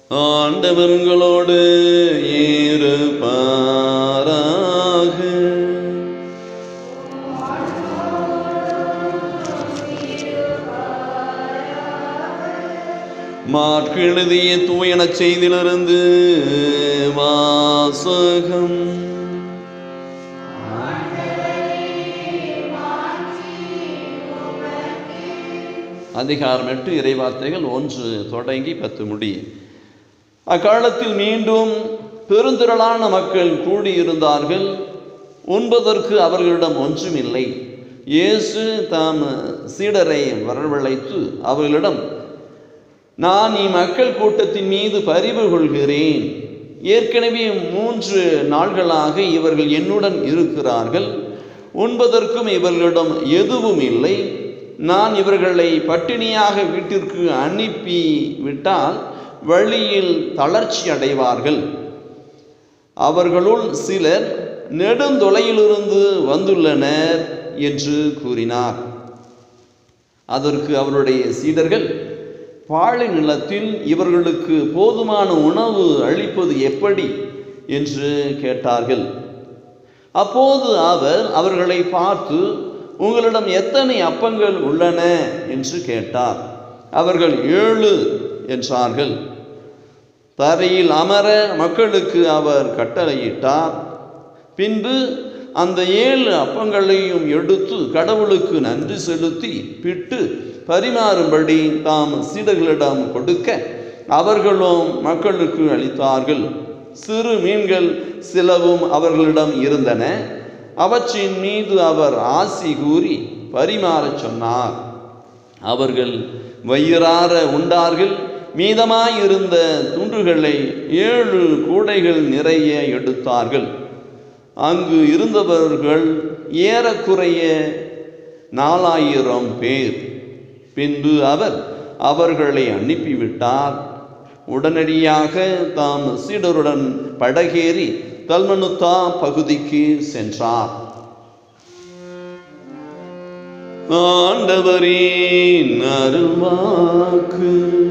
ஆண்டவர்களோடு இருப்பாராக மாற்கெழுதிய தூயன செய்திலிருந்து வாசகம் அதிகாரம் எட்டு இறைவார்த்தைகள் ஒன்று தொடங்கி பத்து முடி அக்காலத்தில் மீண்டும் பெருந்திரளான மக்கள் கூடியிருந்தார்கள் உண்பதற்கு அவர்களிடம் ஒன்றுமில்லை இயேசு தாம் சீடரை வரவழைத்து அவர்களிடம் நான் இம்மக்கள் கூட்டத்தின் மீது பரிவு கொள்கிறேன் ஏற்கனவே மூன்று நாள்களாக இவர்கள் என்னுடன் இருக்கிறார்கள் உண்பதற்கும் இவர்களிடம் எதுவும் இல்லை நான் இவர்களை பட்டினியாக வீட்டிற்கு அனுப்பி விட்டால் வழியில் தளர்ச்சி அடைவார்கள் அவர்களுள் சிலர் நெடுந்தொலையிலிருந்து வந்துள்ளனர் என்று கூறினார் அதற்கு அவருடைய சீடர்கள் பாழை நிலத்தில் இவர்களுக்கு போதுமான உணவு அளிப்பது எப்படி என்று கேட்டார்கள் அப்போது அவர் அவர்களை பார்த்து உங்களிடம் எத்தனை அப்பங்கள் உள்ளன என்று கேட்டார் அவர்கள் ஏழு என்றார்கள் தரையில் அமர மக்களுக்கு அவர் கட்டளையிட்டார் பின்பு அந்த ஏழு அப்பங்களையும் எடுத்து கடவுளுக்கு நன்றி செலுத்தி பிட்டு பரிமாறும்படி தாம் சீடர்களிடம் கொடுக்க அவர்களும் மக்களுக்கு அளித்தார்கள் சிறு மீன்கள் சிலவும் அவர்களிடம் இருந்தன அவற்றின் மீது அவர் ஆசி கூறி பரிமாறச் சொன்னார் அவர்கள் வயிறார உண்டார்கள் மீதமாயிருந்த துண்டுகளை ஏழு கூடைகள் நிறைய எடுத்தார்கள் அங்கு இருந்தவர்கள் ஏறக்குறைய நாலாயிரம் பேர் பின்பு அவர் அவர்களை அனுப்பிவிட்டார் உடனடியாக தாம் சீடருடன் படகேறி தல்மனுத்தா பகுதிக்கு சென்றார் ஆண்டவரின் அருள்வாக்கு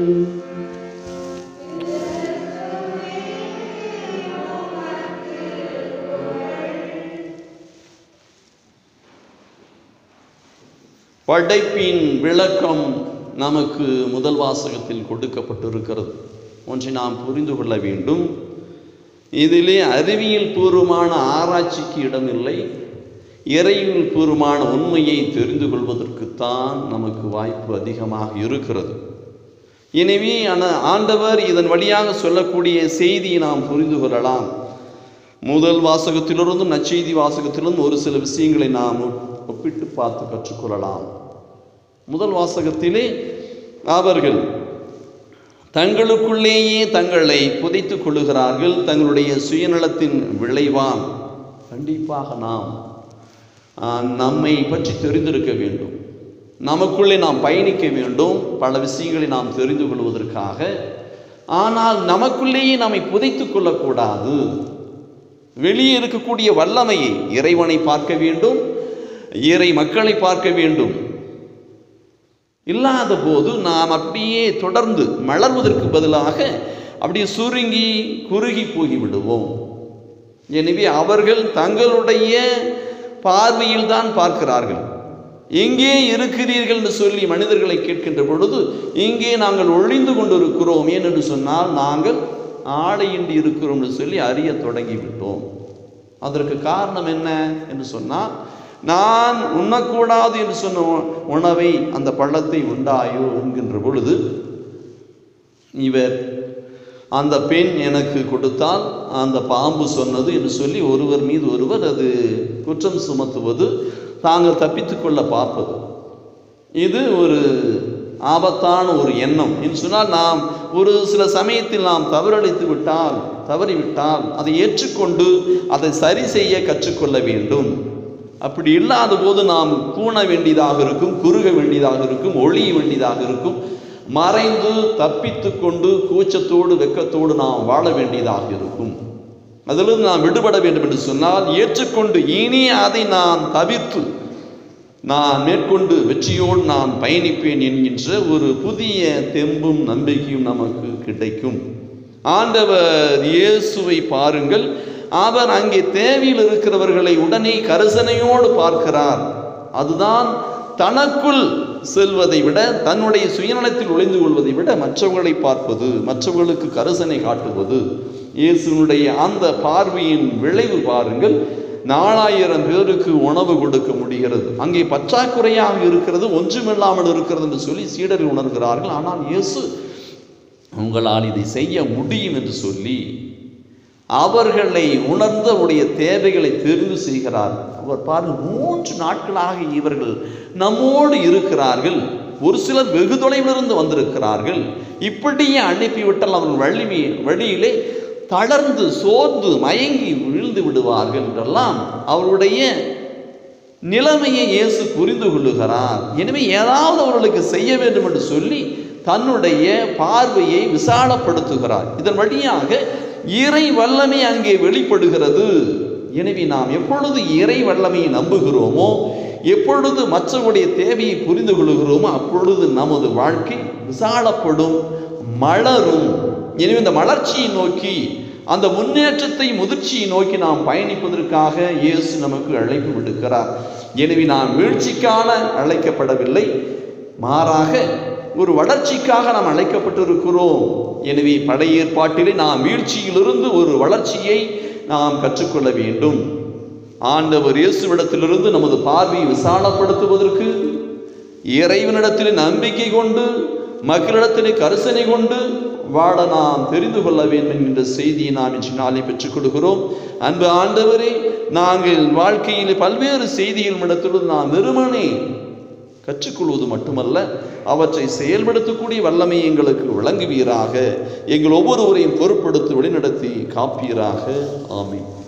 படைப்பின் விளக்கம் நமக்கு முதல் வாசகத்தில் கொடுக்கப்பட்டிருக்கிறது ஒன்றை நாம் புரிந்து கொள்ள வேண்டும் இதிலே அறிவியல் பூர்வமான ஆராய்ச்சிக்கு இடமில்லை இறையியல் பூர்வமான உண்மையை தெரிந்து கொள்வதற்குத்தான் நமக்கு வாய்ப்பு அதிகமாக இருக்கிறது எனவே ஆன- ஆண்டவர் இதன் வழியாக சொல்லக்கூடிய செய்தியை நாம் புரிந்து கொள்ளலாம் முதல் வாசகத்திலிருந்தும் நற்செய்தி வாசகத்திலிருந்தும் ஒரு சில விஷயங்களை நாம் ஒப்பிட்டு பார்த்து கற்றுக்கொள்ளலாம் முதல் வாசகத்திலே அவர்கள் தங்களுக்குள்ளேயே தங்களை புதைத்துக் கொள்ளுகிறார்கள் தங்களுடைய சுயநலத்தின் விளைவான் கண்டிப்பாக நாம் ஆஹ், நம்மை பற்றி தெரிந்திருக்க வேண்டும் நமக்குள்ளே நாம் பயணிக்க வேண்டும் பல விஷயங்களை நாம் தெரிந்து கொள்வதற்காக ஆனால் நமக்குள்ளேயே நம்மை புதைத்துக் கொள்ளக்கூடாது வெளியே இருக்கக்கூடிய வல்லமையை இறைவனை பார்க்க வேண்டும் இறை மக்களை பார்க்க வேண்டும் இல்லாத போது நாம் அப்படியே தொடர்ந்து மலர்வதற்கு பதிலாக அப்படியே சுருங்கி குறுகி போய் விடுவோம் எனவே அவர்கள் தங்களுடைய பார்வையில் தான் பார்க்கிறார்கள் எங்கே இருக்கிறீர்கள் என்று சொல்லி மனிதர்களை கேட்கின்ற பொழுது இங்கே நாங்கள் ஒளிந்து கொண்டிருக்கிறோம் ஏனென்று சொன்னால் நாங்கள் ஆடையின்றி இருக்கிறோம் என்று சொல்லி அறிய தொடங்கி விட்டோம் அதற்கு காரணம் என்ன என்று சொன்னால் நான் உண்ணக்கூடாது என்று சொன்ன உ- உணவை அந்த பள்ளத்தை உண்டாயோ என்கின்ற பொழுது இவர் அந்த பெண் எனக்கு கொடுத்தால் அந்த பாம்பு சொன்னது என்று சொல்லி ஒருவர் மீது ஒருவர் அது குற்றம் சுமத்துவது தாங்கள் தப்பித்துக் கொள்ள பார்ப்பது இது ஒரு ஆபத்தான ஒரு எண்ணம் என்று சொன்னால் நாம் ஒரு சில சமயத்தில் நாம் தவறளித்து விட்டால் தவறிவிட்டால் அதை ஏற்றுக்கொண்டு அதை சரி செய்ய கற்றுக்கொள்ள வேண்டும் அப்படி இல்லாத போது நாம் கூண வேண்டியதாக இருக்கும் குறுக வேண்டியதாக இருக்கும் ஒளிய வேண்டியதாக இருக்கும் மறைந்து தப்பித்து கொண்டு கூச்சத்தோடு வெக்கத்தோடு நாம் வாழ வேண்டியதாக இருக்கும் அதிலிருந்து நாம் விடுபட வேண்டும் என்று சொன்னால் ஏற்றுக்கொண்டு இனி அதை நான் தவிர்த்து நான் மேற்கொண்டு வெற்றியோடு நான் பயணிப்பேன் என்கின்ற ஒரு புதிய தெம்பும் நம்பிக்கையும் நமக்கு கிடைக்கும் ஆண்டவர் இயேசுவை பாருங்கள் அவர் அங்கே தேவையில் இருக்கிறவர்களை உடனே கரிசனையோடு பார்க்கிறார் அதுதான் தனக்குள் செல்வதை விட தன்னுடைய சுயநலத்தில் ஒளிந்து கொள்வதை விட மற்றவர்களை பார்ப்பது மற்றவர்களுக்கு கரிசனை காட்டுவது இயேசுனுடைய அந்த பார்வையின் விளைவு பாருங்கள் நாலாயிரம் பேருக்கு உணவு கொடுக்க முடிகிறது அங்கே பற்றாக்குறையாக இருக்கிறது ஒன்றுமில்லாமல் இருக்கிறது என்று சொல்லி சீடர்கள் உணர்கிறார்கள் ஆனால் இயேசு உங்களால் இதை செய்ய முடியும் என்று சொல்லி அவர்களை உணர்ந்து அவருடைய தேவைகளை தெரிந்து செய்கிறார் அவர் பாருங்கள் மூன்று நாட்களாக இவர்கள் நம்மோடு இருக்கிறார்கள் ஒரு சிலர் வெகு தொலைவிலிருந்து வந்திருக்கிறார்கள் இப்படியே அனுப்பிவிட்டால் அவர்கள் வழி வழியிலே தளர்ந்து சோர்ந்து மயங்கி விழுந்து விடுவார்கள் என்றெல்லாம் அவருடைய நிலைமையை இயேசு புரிந்து கொள்ளுகிறார் எனவே ஏதாவது அவர்களுக்கு செய்ய வேண்டும் என்று சொல்லி தன்னுடைய பார்வையை விசாலப்படுத்துகிறார் இதன் வழியாக இறை வல்லமை அங்கே வெளிப்படுகிறது எனவே நாம் எப்பொழுது இறை வல்லமையை நம்புகிறோமோ எப்பொழுது மற்றவருடைய தேவையை புரிந்து கொள்கிறோமோ அப்பொழுது நமது வாழ்க்கை விசாலப்படும் மலரும் எனவே இந்த மலர்ச்சியை நோக்கி அந்த முன்னேற்றத்தை முதிர்ச்சியை நோக்கி நாம் பயணிப்பதற்காக இயேசு நமக்கு அழைப்பு விடுக்கிறார் எனவே நாம் வீழ்ச்சிக்கான அழைக்கப்படவில்லை மாறாக ஒரு வளர்ச்சிக்காக நாம் அழைக்கப்பட்டிருக்கிறோம் எனவே பழைய ஏற்பாட்டிலே நாம் வீழ்ச்சியிலிருந்து ஒரு வளர்ச்சியை நாம் கற்றுக்கொள்ள வேண்டும் ஆண்டவர் இயேசுவிடத்திலிருந்து நமது பார்வையை விசாலப்படுத்துவதற்கு இறைவனிடத்தில் நம்பிக்கை கொண்டு மக்களிடத்திலே கரிசனை கொண்டு வாழ நாம் தெரிந்து கொள்ள வேண்டும் என்கின்ற செய்தியை நாம் இன்று நாளை பெற்றுக் கொடுக்கிறோம் அன்பு ஆண்டவரே நாங்கள் வாழ்க்கையில் பல்வேறு செய்திகள் இடத்திலிருந்து நாம் வெறுமனே கற்றுக்கொள்வது மட்டுமல்ல அவற்றை செயல்படுத்தக்கூடிய வல்லமை எங்களுக்கு வழங்குவீராக எங்கள் ஒவ்வொருவரையும் பொறுப்படுத்தி வழிநடத்தி காப்பீராக ஆமென்